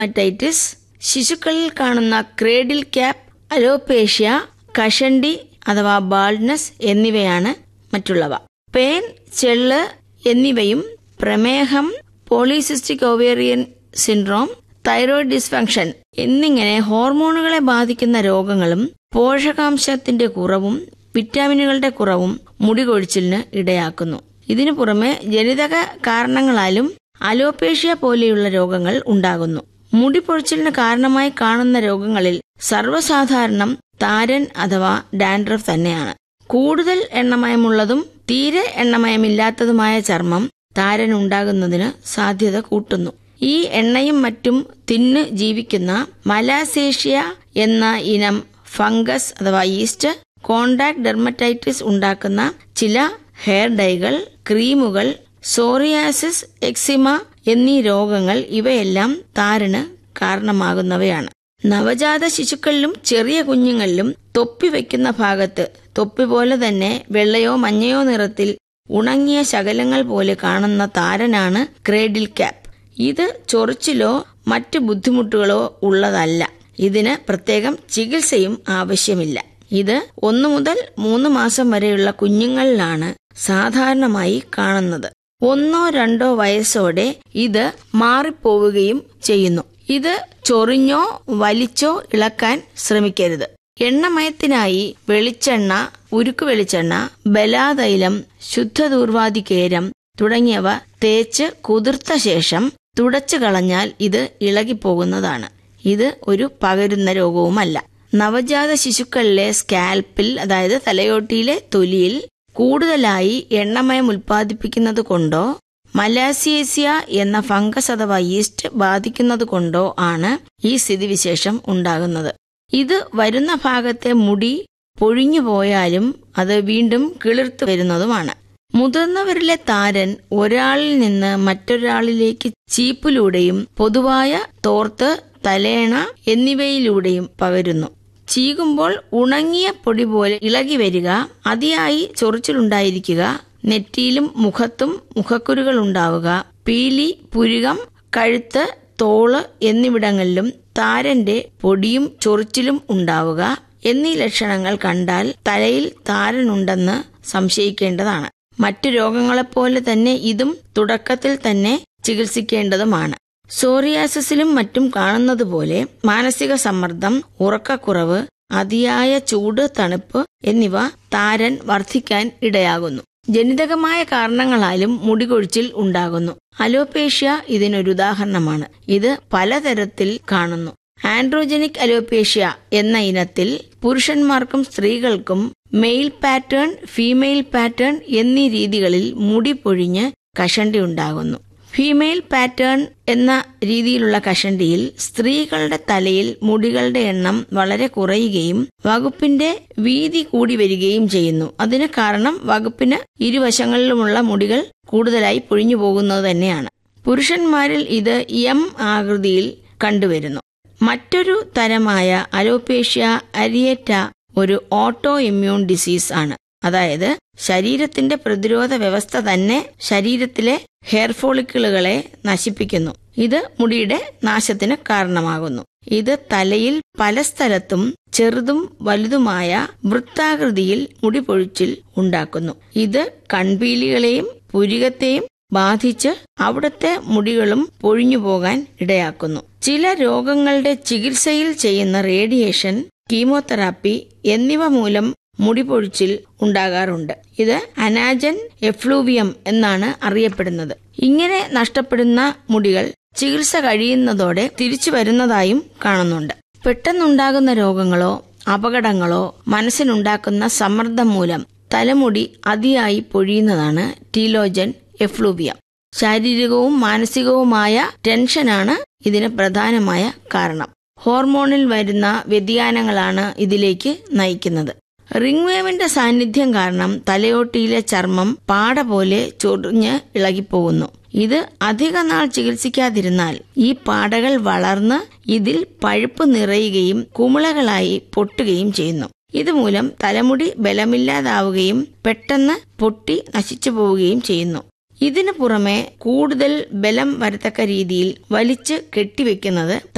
dermatitis ശിശുക്കളിൽ കാണുന്ന ക്രേഡിൽ cap alopecia കഷണ്ടി അഥവാ ബാൾഡ്നസ് എന്നിവയാണ് മറ്റുള്ളവ പേൻ ചെള്ള് എന്നിവയും പ്രമേഹം polycystic ovarian syndrome thyroid dysfunction എന്നിങ്ങനെ ഹോർമോണുകളെ ബാധിക്കുന്ന രോഗങ്ങളും പോഷകാംശത്തിന്റെ കുറവും വിറ്റാമിനുകളുടെ കുറവും മുടികൊഴിച്ചിലിന് ഇടയാക്കുന്നു ഇതിനു പുറമെ ജനിതക കാരണങ്ങളാലും അലോപേഷ്യ പോലെയുള്ള രോഗങ്ങൾ ഉണ്ടാകുന്നു മുടി പൊഴിച്ചിലിന് കാരണമായി കാണുന്ന രോഗങ്ങളിൽ സർവ്വസാധാരണം താരൻ അഥവാ ഡാൻഡ്രഫ് തന്നെയാണ് കൂടുതൽ എണ്ണമയമുള്ളതും തീരെ എണ്ണമയമില്ലാത്തതുമായ ചർമ്മം താരൻ ഉണ്ടാകുന്നതിന് സാധ്യത കൂട്ടുന്നു ഈ എണ്ണയും മറ്റും തിന്ന് ജീവിക്കുന്ന മലാസേഷ്യ എന്ന ഇനം ഫംഗസ് അഥവാ ഈസ്റ്റ് കോണ്ടാക്ട് ഡെർമറ്റൈറ്റിസ് ഉണ്ടാക്കുന്ന ചില ഹെയർ ഡൈകൾ ക്രീമുകൾ സോറിയാസിസ് എക്സിമ എന്നീ രോഗങ്ങൾ ഇവയെല്ലാം താരന് കാരണമാകുന്നവയാണ് നവജാത ശിശുക്കളിലും ചെറിയ കുഞ്ഞുങ്ങളിലും തൊപ്പി വയ്ക്കുന്ന ഭാഗത്ത് തൊപ്പി പോലെ തന്നെ വെള്ളയോ മഞ്ഞയോ നിറത്തിൽ ഉണങ്ങിയ ശകലങ്ങൾ പോലെ കാണുന്ന താരനാണ് ക്രേഡിൽ ക്യാപ്പ് ഇത് ചൊറിച്ചിലോ മറ്റ് ബുദ്ധിമുട്ടുകളോ ഉള്ളതല്ല ഇതിന് പ്രത്യേകം ചികിത്സയും ആവശ്യമില്ല ഇത് ഒന്നു മുതൽ മൂന്ന് മാസം വരെയുള്ള കുഞ്ഞുങ്ങളിലാണ് സാധാരണമായി കാണുന്നത് ഒന്നോ രണ്ടോ വയസ്സോടെ ഇത് മാറിപ്പോവുകയും ചെയ്യുന്നു ഇത് ചൊറിഞ്ഞോ വലിച്ചോ ഇളക്കാൻ ശ്രമിക്കരുത് എണ്ണമയത്തിനായി വെളിച്ചെണ്ണ ഉരുക്ക് വെളിച്ചെണ്ണ ബലാതൈലം ശുദ്ധദൂർവാദികേരം തുടങ്ങിയവ തേച്ച് കുതിർത്ത ശേഷം തുടച്ചു കളഞ്ഞാൽ ഇത് ഇളകിപ്പോകുന്നതാണ് ഇത് ഒരു പകരുന്ന രോഗവുമല്ല നവജാത ശിശുക്കളിലെ സ്കാൽപ്പിൽ അതായത് തലയോട്ടിയിലെ തൊലിയിൽ കൂടുതലായി എണ്ണമയം ഉൽപ്പാദിപ്പിക്കുന്നത് കൊണ്ടോ മലാസിയേസിയ എന്ന ഫംഗസ് അഥവാ ഈസ്റ്റ് ബാധിക്കുന്നത് കൊണ്ടോ ആണ് ഈ സ്ഥിതിവിശേഷം ഉണ്ടാകുന്നത് ഇത് വരുന്ന ഭാഗത്തെ മുടി പൊഴിഞ്ഞു പോയാലും അത് വീണ്ടും കിളിർത്തു വരുന്നതുമാണ് മുതിർന്നവരിലെ താരൻ ഒരാളിൽ നിന്ന് മറ്റൊരാളിലേക്ക് ചീപ്പിലൂടെയും പൊതുവായ തോർത്ത് തലേണ എന്നിവയിലൂടെയും പകരുന്നു ചീകുമ്പോൾ ഉണങ്ങിയ പൊടി പോലെ ഇളകി വരിക അതിയായി ചൊറിച്ചിലുണ്ടായിരിക്കുക നെറ്റിയിലും മുഖത്തും മുഖക്കുരുകൾ ഉണ്ടാവുക പീലി പുരുകം കഴുത്ത് തോള് എന്നിവിടങ്ങളിലും താരന്റെ പൊടിയും ചൊറിച്ചിലും ഉണ്ടാവുക എന്നീ ലക്ഷണങ്ങൾ കണ്ടാൽ തലയിൽ താരനുണ്ടെന്ന് സംശയിക്കേണ്ടതാണ് മറ്റു രോഗങ്ങളെപ്പോലെ തന്നെ ഇതും തുടക്കത്തിൽ തന്നെ ചികിത്സിക്കേണ്ടതുമാണ് സോറിയാസിസിലും മറ്റും കാണുന്നതുപോലെ മാനസിക സമ്മർദ്ദം ഉറക്കക്കുറവ് അതിയായ ചൂട് തണുപ്പ് എന്നിവ താരൻ വർദ്ധിക്കാൻ ഇടയാകുന്നു ജനിതകമായ കാരണങ്ങളാലും മുടികൊഴിച്ചിൽ ഉണ്ടാകുന്നു അലോപേഷ്യ ഇതിനൊരു ഉദാഹരണമാണ് ഇത് പലതരത്തിൽ കാണുന്നു ആൻഡ്രോജനിക് അലോപേഷ്യ എന്ന ഇനത്തിൽ പുരുഷന്മാർക്കും സ്ത്രീകൾക്കും മെയിൽ പാറ്റേൺ ഫീമെയിൽ പാറ്റേൺ എന്നീ രീതികളിൽ മുടി പൊഴിഞ്ഞ് കഷണ്ടി ഉണ്ടാകുന്നു ഫീമെയിൽ പാറ്റേൺ എന്ന രീതിയിലുള്ള കഷണ്ടിയിൽ സ്ത്രീകളുടെ തലയിൽ മുടികളുടെ എണ്ണം വളരെ കുറയുകയും വകുപ്പിന്റെ വീതി കൂടി വരികയും ചെയ്യുന്നു അതിന് കാരണം വകുപ്പിന് ഇരുവശങ്ങളിലുമുള്ള മുടികൾ കൂടുതലായി പൊഴിഞ്ഞു പോകുന്നത് തന്നെയാണ് പുരുഷന്മാരിൽ ഇത് എം ആകൃതിയിൽ കണ്ടുവരുന്നു മറ്റൊരു തരമായ അലോപേഷ്യ അരിയേറ്റ ഒരു ഓട്ടോ ഇമ്മ്യൂൺ ഡിസീസ് ആണ് അതായത് ശരീരത്തിന്റെ പ്രതിരോധ വ്യവസ്ഥ തന്നെ ശരീരത്തിലെ ഹെയർ ഫോളിക്കിളുകളെ നശിപ്പിക്കുന്നു ഇത് മുടിയുടെ നാശത്തിന് കാരണമാകുന്നു ഇത് തലയിൽ പല സ്ഥലത്തും ചെറുതും വലുതുമായ വൃത്താകൃതിയിൽ മുടി പൊഴിച്ചിൽ ഉണ്ടാക്കുന്നു ഇത് കൺപീലികളെയും പുരികത്തെയും ബാധിച്ച് അവിടുത്തെ മുടികളും പൊഴിഞ്ഞു പോകാൻ ഇടയാക്കുന്നു ചില രോഗങ്ങളുടെ ചികിത്സയിൽ ചെയ്യുന്ന റേഡിയേഷൻ കീമോതെറാപ്പി എന്നിവ മൂലം മുടി പൊഴിച്ചിൽ ഉണ്ടാകാറുണ്ട് ഇത് അനാജൻ എഫ്ലൂവിയം എന്നാണ് അറിയപ്പെടുന്നത് ഇങ്ങനെ നഷ്ടപ്പെടുന്ന മുടികൾ ചികിത്സ കഴിയുന്നതോടെ തിരിച്ചു വരുന്നതായും കാണുന്നുണ്ട് പെട്ടെന്നുണ്ടാകുന്ന രോഗങ്ങളോ അപകടങ്ങളോ മനസ്സിനുണ്ടാക്കുന്ന സമ്മർദ്ദം മൂലം തലമുടി അതിയായി പൊഴിയുന്നതാണ് ടീലോജൻ എഫ്ലൂവിയം ശാരീരികവും മാനസികവുമായ ടെൻഷനാണ് ഇതിന് പ്രധാനമായ കാരണം ഹോർമോണിൽ വരുന്ന വ്യതിയാനങ്ങളാണ് ഇതിലേക്ക് നയിക്കുന്നത് റിംഗ് വേവിന്റെ സാന്നിധ്യം കാരണം തലയോട്ടിയിലെ ചർമ്മം പാട പോലെ ചൊറിഞ്ഞ് ഇളകിപ്പോകുന്നു ഇത് അധിക നാൾ ചികിത്സിക്കാതിരുന്നാൽ ഈ പാടകൾ വളർന്ന് ഇതിൽ പഴുപ്പ് നിറയുകയും കുമിളകളായി പൊട്ടുകയും ചെയ്യുന്നു ഇതുമൂലം തലമുടി ബലമില്ലാതാവുകയും പെട്ടെന്ന് പൊട്ടി നശിച്ചു പോവുകയും ചെയ്യുന്നു ഇതിനു പുറമെ കൂടുതൽ ബലം വരത്തക്ക രീതിയിൽ വലിച്ച് കെട്ടിവെക്കുന്നത്